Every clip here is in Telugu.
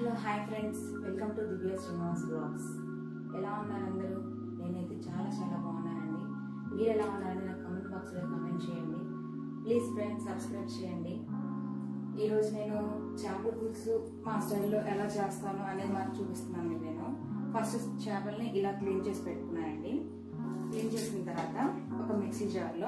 hello hi friends welcome to Divya Srinivas blogs ఎలా ఉన్నారు అందరూ నేనైతే చాలా చాలా బాగున్నానండి మీరు ఎలా ఉన్నారని నాకు కామెంట్ బాక్స్లో కామెంట్ చేయండి ప్లీజ్ ఫ్రెండ్స్ సబ్స్క్రైబ్ చేయండి ఈరోజు నేను చేపల పులుసు మా స్టైల్లో ఎలా చేస్తాను అనేది మాకు చూపిస్తున్నాను మీకు నేను ఫస్ట్ చేపల్ని ఇలా క్లీన్ చేసి పెట్టుకున్నానండి క్లీన్ చేసిన తర్వాత ఒక మిక్సీ జార్లో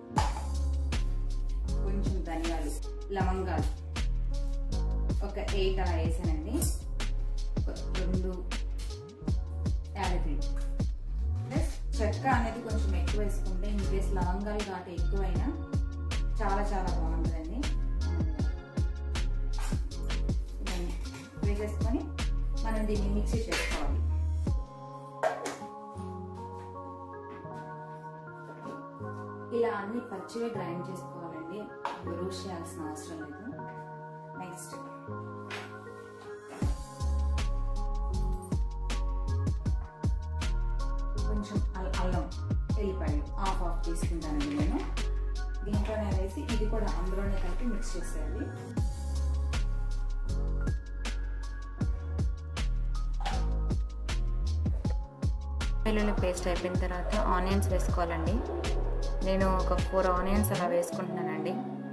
కొంచెం ధనియాలు లవంగాలు ఒక ఎయిట్ అలా వేసానండి ఒక రెండు యాలకులు ప్లస్ చెక్క అనేది కొంచెం ఎక్కువ వేసుకుంటే ఇన్ కేస్ లవంగాలు ఘాటు ఎక్కువైనా చాలా చాలా బాగుంటుందండి ఇవన్నీ వేసేసుకొని మనం దీన్ని మిక్సీ చేసుకోవాలి ఇలా అన్ని పచ్చిగా గ్రైండ్ చేసుకోవాలండి రోస్ట్ చేయాల్సిన అవసరం లేదు నెక్స్ట్ కొంచెం అల్లం ఎల్లిపాయలు హాఫ్ హాఫ్ తీసుకుంటానండి నేను దీంట్లోనే వేసి ఇది కూడా అందులోనే కలిపి మిక్స్ చేసేయాలి వెల్లుల్లి పేస్ట్ అయిపోయిన తర్వాత ఆనియన్స్ వేసుకోవాలండి నేను ఒక ఫోర్ ఆనియన్స్ అలా వేసుకుంటున్నానండి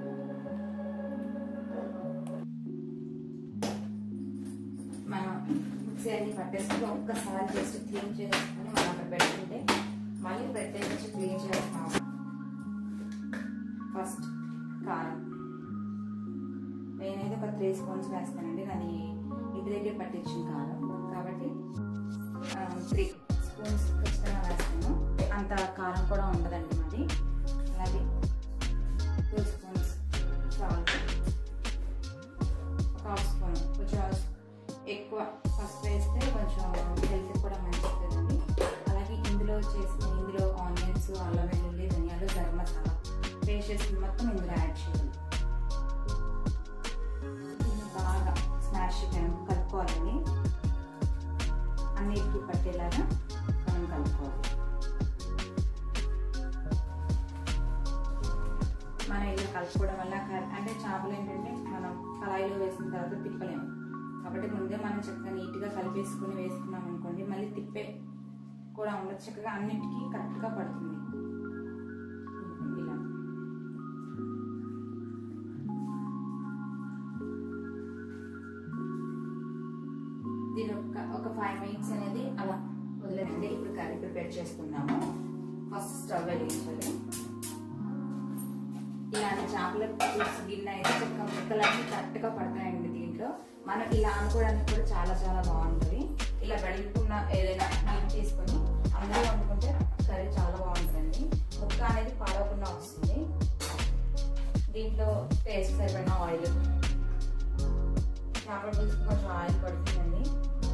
మనం మిక్సీ అన్ని పట్టేసుకుని ఒక్కసారి జస్ట్ క్లీన్ చేసుకుని మనం అక్కడ పెట్టుకుంటే మళ్ళీ పెట్టేసి క్లీన్ చేస్తాం ఫస్ట్ కారం నేనైతే ఒక త్రీ స్పూన్స్ వేస్తానండి నాది ఇంటి దగ్గర పట్టించిన కారం కాబట్టి త్రీ స్పూన్స్ ఖచ్చితంగా వేస్తాను అంత కారం కూడా ఉండదండి మాది అలాగే టూ స్పూన్స్ సాల్ట్ ఒక హాఫ్ స్పూన్ కొంచెం ఎక్కువ పసుపు వేస్తే కొంచెం హెల్త్ కూడా మంచిది కదండి అలాగే ఇందులో చేసిన ఇందులో ఆనియన్స్ అల్లం వెల్లుల్లి ధనియాలు గరం మసాలా పేస్ట్ చేసిన మొత్తం ఇందులో యాడ్ చేయాలి దీన్ని బాగా స్మాష్ కలుపుకోవాలండి అన్నిటికీ పట్టేలాగా మనం కలుపుకోవాలి మనం ఇలా కలుపుకోవడం వల్ల అంటే చేపలు ఏంటంటే మనం కళాయిలో వేసిన తర్వాత తిప్పలేము కాబట్టి ముందే మనం చక్కగా నీట్గా కలిపేసుకుని వేసుకున్నాం అనుకోండి మళ్ళీ తిప్పే కూడా ఉండదు చక్కగా అన్నిటికీ కరెక్ట్గా పడుతుంది ఇలా దీని ఒక ఒక ఫైవ్ మినిట్స్ అనేది అలా వదిలేదండి ఇప్పుడు కర్రీ ప్రిపేర్ చేసుకుందాము ఫస్ట్ స్టవ్ వెలిగించాలి ఇలాంటి చేపల పులుసు గిన్నె అయితే చక్కగా ముక్కలన్నీ కరెక్ట్గా పడతాయండి దీంట్లో మనం ఇలా అనుకోవడానికి కూడా చాలా చాలా బాగుంటుంది ఇలా వెడుకున్న ఏదైనా నీళ్ళు తీసుకొని అందులో వండుకుంటే కర్రీ చాలా బాగుంటుందండి ముక్క అనేది పాడవకుండా వస్తుంది దీంట్లో టేస్ట్ సరిపడిన ఆయిల్ చేపల పులుసు కొంచెం ఆయిల్ పడుతుందండి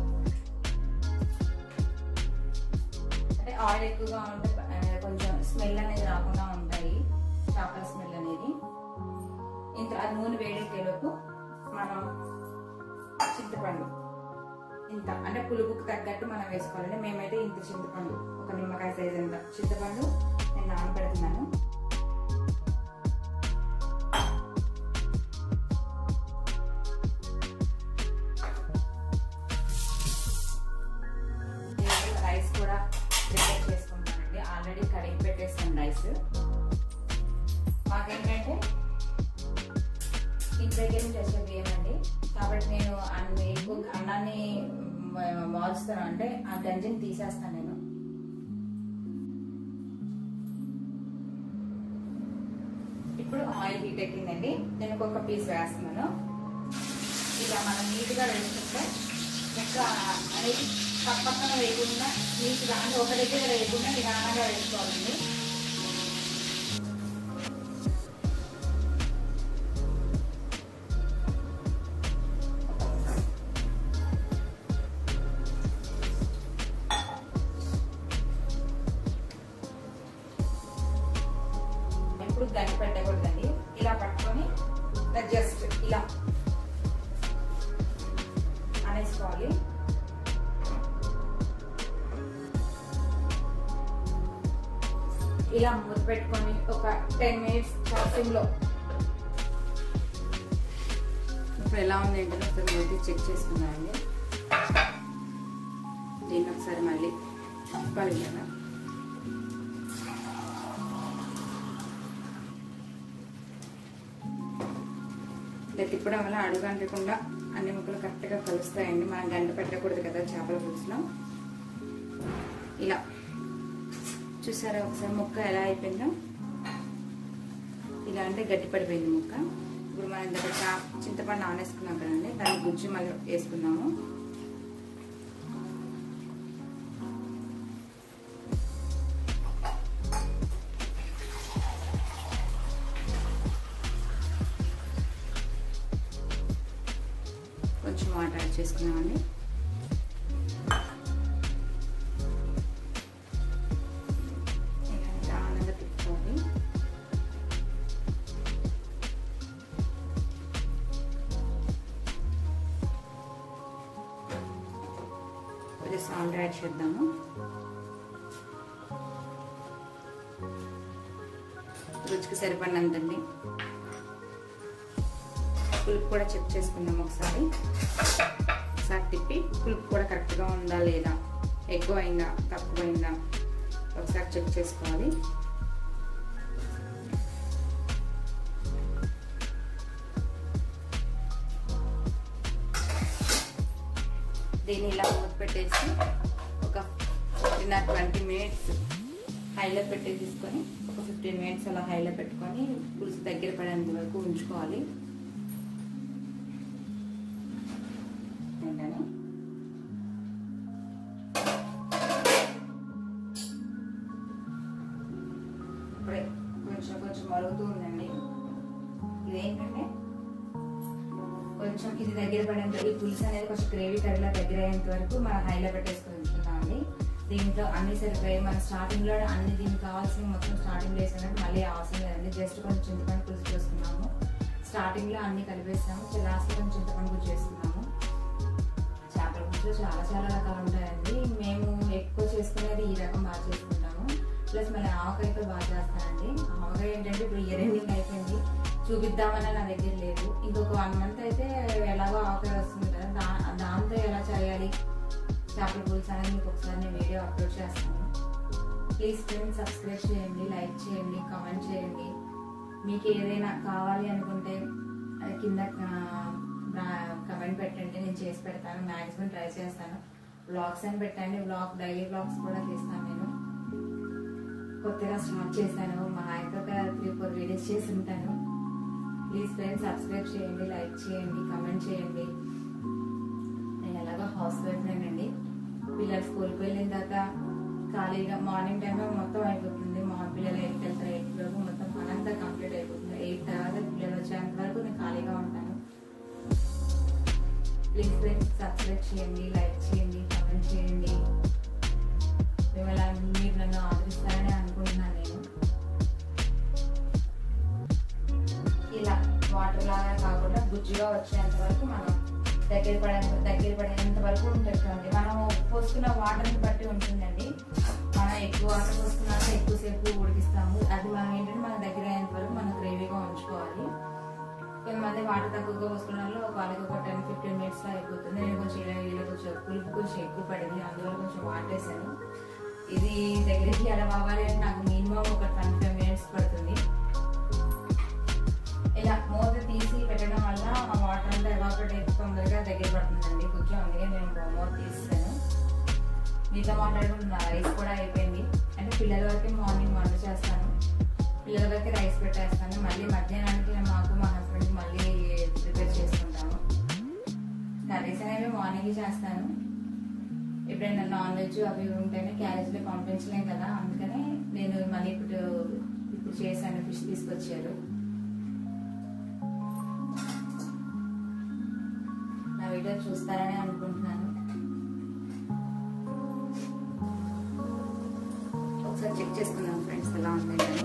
అంటే ఆయిల్ ఎక్కువగా ఉంటే కొంచెం స్మెల్ అనేది రాకుండా ఉంటాయి చేపల స్మెల్ అనేది ఇంత అది నూనె వేడెక్కేలోపు మనం చింతపండు ఇంత అంటే పులుపుకి తగ్గట్టు మనం వేసుకోవాలండి మేమైతే ఇంత చింతపండు ఒక నిమ్మకాయ సైజ్ ఇంత చింతపండు నేను నానబెడుతున్నాను రైస్ కూడా ప్రిపేర్ చేసుకుంటానండి ఆల్రెడీ కడిగి పెట్టేస్తాను రైస్ మాకేంటంటే ఇంటి దగ్గర నుంచి వచ్చే బియ్యం అండి కాబట్టి నేను అన్ని ఎక్కువ అన్నాన్ని మారుస్తాను అంటే ఆ గంజిని తీసేస్తాను నేను ఇప్పుడు ఆయిల్ హీట్ ఎక్కిందండి నేను ఒక్కొక్క పీస్ వేస్తున్నాను ఇలా మనం నీట్గా వేసుకుంటే ముక్క అనేది పక్క పక్కన వేయకుండా నీట్గా అంటే ఒక దగ్గర వేయకుండా నిదానంగా వేసుకోవాలండి ఎప్పుడు గంట పెట్టకూడదండి ఇలా పట్టుకొని జస్ట్ ఇలా అనేసుకోవాలి ఇలా మూత పెట్టుకొని ఒక టెన్ మినిట్స్ సిమ్లో వాటర్ ఎలా ఉంది ఏంటో ఒకసారి మూతి చెక్ చేసుకున్నానండి దీన్ని ఒకసారి మళ్ళీ తిప్పాలి కదా ఇలా తిప్పడం వల్ల అడుగు అంటకుండా అన్ని ముక్కలు కరెక్ట్గా కలుస్తాయండి మనం గంట పెట్టకూడదు కదా చేపల పులుసులో ఇలా చూసారా ఒకసారి ముక్క ఎలా అయిపోయిందో ఇలా అంటే గట్టి పడిపోయింది ముక్క ఇప్పుడు మనం దగ్గర చా చింతపండు నానేసుకున్నాం కదండి దాన్ని గుజ్జు మళ్ళీ వేసుకున్నాము కొంచెం వాటర్ యాడ్ చేసుకున్నామండి ఇలా నిదానంగా తిప్పుకోవాలి కొంచెం సాల్ట్ యాడ్ చేద్దాము రుచికి సరిపడినంతండి పులుపు కూడా చెక్ చేసుకుందాం ఒకసారి ఒకసారి తిప్పి పులుపు కూడా కరెక్ట్గా ఉందా లేదా ఎక్కువ అయిందా తక్కువ అయిందా ఒకసారి చెక్ చేసుకోవాలి దీన్ని ఇలా మూత పెట్టేసి ఒక ఫిఫ్టీన్ ఆర్ ట్వంటీ మినిట్స్ హైలో పెట్టి తీసుకొని ఒక ఫిఫ్టీన్ మినిట్స్ అలా హైలో పెట్టుకొని పులుసు దగ్గర పడేంత వరకు ఉంచుకోవాలి ఏంటని ఇప్పుడే కొంచెం కొంచెం మరుగుతూ ఉందండి ఇదేంటంటే కొంచెం ఇది దగ్గర పడేంత ఈ పులుసు అనేది కొంచెం గ్రేవీ కర్రీలా దగ్గర అయ్యేంత వరకు మనం హైలో పెట్టేసుకొని ఉంచుకుంటామండి దీంట్లో అన్ని సరిపోయి మనం స్టార్టింగ్ లో అన్ని దీనికి కావాల్సిన మొత్తం స్టార్టింగ్ లో వేసినట్టు మళ్ళీ అవసరం లేదండి జస్ట్ కొంచెం చింతపండు పులుసు చేసుకున్నాము స్టార్టింగ్ లో అన్ని కలిపేసాము లాస్ట్ లో కొంచెం చింతపండు పులుసు చేసుకున్నాము చేపల పులుసులో చాలా చాలా రకాలు ఉంటాయండి మేము ఎక్కువ చేసుకునేది ఈ రకం బాగా చేసుకుంటాము ప్లస్ మళ్ళీ ఆవకాయతో బాగా చేస్తానండి ఆవకాయ ఏంటంటే ఇప్పుడు ఇయర్ ఎండింగ్ అయిపోయింది చూపిద్దామని నా దగ్గర లేదు ఇంకొక వన్ మంత్ అయితే ఎలాగో ఆవకాయ వస్తుంది కదా దా దాంతో ఎలా చేయాలి చేపల పులుసు అనేది మీకు ఒకసారి నేను వీడియో అప్లోడ్ చేస్తాను ప్లీజ్ ఫ్రెండ్స్ సబ్స్క్రైబ్ చేయండి లైక్ చేయండి కామెంట్ చేయండి మీకు ఏదైనా కావాలి అనుకుంటే అది కింద కమెంట్ పెట్టండి నేను చేసి పెడతాను మ్యాక్సిమం ట్రై చేస్తాను వ్లాగ్స్ అని పెట్టండి వ్లాగ్ డైలీ వ్లాగ్స్ కూడా తీస్తాను నేను కొత్తగా స్టార్ట్ చేశాను మా ఆయనతో ఒక త్రీ ఫోర్ వీడియోస్ చేసి ఉంటాను ప్లీజ్ ఫ్రెండ్స్ సబ్స్క్రైబ్ చేయండి లైక్ చేయండి కమెంట్ చేయండి నేను ఎలాగో హౌస్ వైఫ్నేనండి పిల్లలు స్కూల్కి వెళ్ళిన తర్వాత ఖాళీగా మార్నింగ్ టైంలో మొత్తం అయిపోతుంది మా పిల్లలు ఎయిట్కి వెళ్తారు ఎయిట్ వరకు మొత్తం పనంతా కంప్లీట్ అయిపోతుంది ఎయిట్ తర్వాత పిల్లలు వచ్చేంత వరకు నేను ఖాళీగా ఉంటాను ప్లీజ్ ఫ్రెండ్స్ సబ్స్క్రైబ్ చేయండి లైక్ చేయండి కమెంట్ చేయండి మిమ్మల్ని మీరు నన్ను ఆదరిస్తారని అనుకుంటున్నాను నేను ఇలా వాటర్ లాగా కాకుండా గుజ్జుగా వచ్చేంత వరకు మనం దగ్గర పడేంత దగ్గర పడేంత వరకు ఉంటుంది మనం పోసుకున్న వాటర్ని బట్టి ఉంటుందండి మనం ఎక్కువ వాటర్ పోసుకున్నాక ఎక్కువసేపు ఉడికిస్తాము అది మనం ఏంటంటే మన దగ్గర అయ్యేంత వరకు మనం గ్రేవీగా ఉంచుకోవాలి కొంతమంది వాటర్ తక్కువగా పోసుకున్న వాళ్ళు వాళ్ళకి ఒక టెన్ ఫిఫ్టీన్ మినిట్స్ లో అయిపోతుంది నేను కొంచెం ఇలా ఇలా కొంచెం పులుపు కొంచెం ఎక్కువ పడింది అందువల్ల కొంచెం వాటర్ వేసాను ఇది దగ్గరికి ఎలా అవ్వాలి అంటే నాకు మినిమం ఒక ట్వంటీ ఫైవ్ మినిట్స్ పడుతుంది ఇలా మూత తీసి పెట్టడం వల్ల ఆ వాటర్ అంతా ఎవాపరేట్ అయితే తొందరగా దగ్గర పడుతుందండి కొంచెం అందుకే నేను మూత తీస్తాను మీతో మాట్లాడుకుంటున్నా రైస్ కూడా అయిపోయింది అంటే పిల్లల వరకు మార్నింగ్ వంట చేస్తాను పిల్లల వరకు రైస్ పెట్టేస్తాను మళ్ళీ మధ్యాహ్నానికి మాకు మా హస్బెండ్ మళ్ళీ ప్రిపేర్ చేసుకుంటాము కర్రీస్ అనేవి మార్నింగ్ చేస్తాను ఎప్పుడైనా నాన్ వెజ్ అవి ఉంటేనే క్యారేజ్లో పంపించలేం కదా అందుకనే నేను మళ్ళీ ఇప్పుడు ఇప్పుడు చేశాను ఫిష్ తీసుకొచ్చారు నా వీడియో చూస్తారని అనుకుంటున్నాను ఒకసారి చెక్ చేసుకుందాం ఫ్రెండ్స్ ఎలా ఉంది అని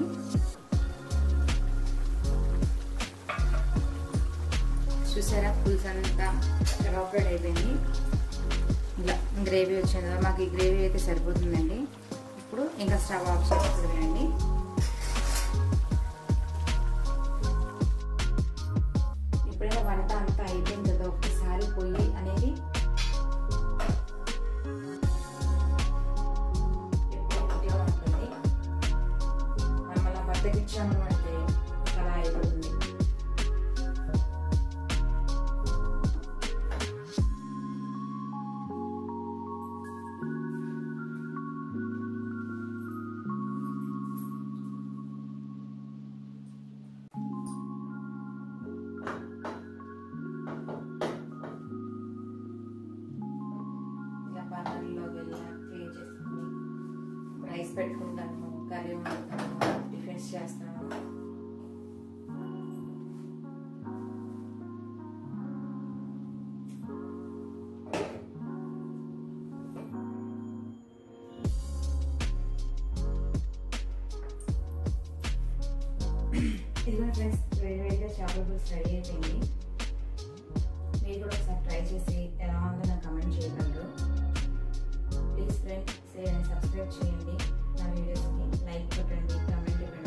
చూసారా పులుసు అంతా ఎవాపరేట్ అయిపోయింది ఇలా గ్రేవీ వచ్చింది కదా మాకు ఈ గ్రేవీ అయితే సరిపోతుందండి ఇప్పుడు ఇంకా స్టవ్ ఆఫ్ చేసుకోండి ఇప్పుడైనా వంట అంతా అయిపోయిన కదా ఒక్కసారి పొయ్యి అనేది ఎప్పుడు ఒకటిగా ఉంటుంది మనం అలా బద్దకిచ్చాము అంటే అలా అయిపోతుంది ఇలా పాత్రల్లోకి వెళ్ళి క్లీన్ చేసుకుని రైస్ పెట్టుకుంటాను కర్రీ వండుతాను టిఫిన్స్ చేస్తాను ఇదిగో ఫ్రెండ్స్ వేడి వేడిగా చేపల పులుసు రెడీ అయిపోయింది మీరు కూడా ఒకసారి ట్రై చేసి ఎలా ఉందో నాకు కమెంట్ చేయగలరు ప్లీజ్ ఫ్రెండ్స్ సబ్స్క్రైబ్ చేయండి నా వీడియోస్కి లైక్ కొట్టండి కామెంట్ ఇవ్వండి